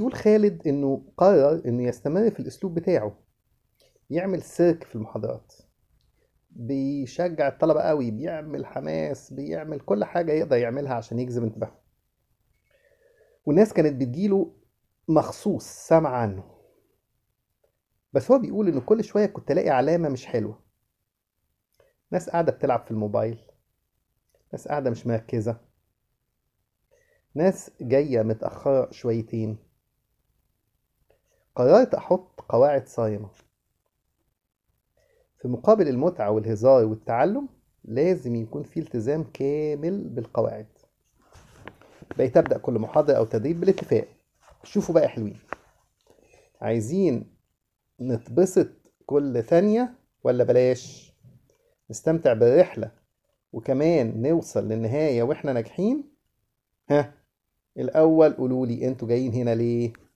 بيقول خالد إنه قرر إنه يستمر في الأسلوب بتاعه يعمل سيرك في المحاضرات بيشجع الطلبة قوي بيعمل حماس بيعمل كل حاجة يقدر يعملها عشان يجذب انتباههم والناس كانت بتجيله مخصوص سامع عنه بس هو بيقول إنه كل شوية كنت ألاقي علامة مش حلوة ناس قاعدة بتلعب في الموبايل ناس قاعدة مش مركزة ناس جاية متأخرة شويتين قررت أحط قواعد صارمة في مقابل المتعة والهزار والتعلم لازم يكون في التزام كامل بالقواعد بقيت أبدأ كل محاضرة أو تدريب بالاتفاق شوفوا بقى يا حلوين عايزين نتبسط كل ثانية ولا بلاش نستمتع بالرحلة وكمان نوصل للنهاية واحنا ناجحين ها الأول قولوا لي انتوا جايين هنا ليه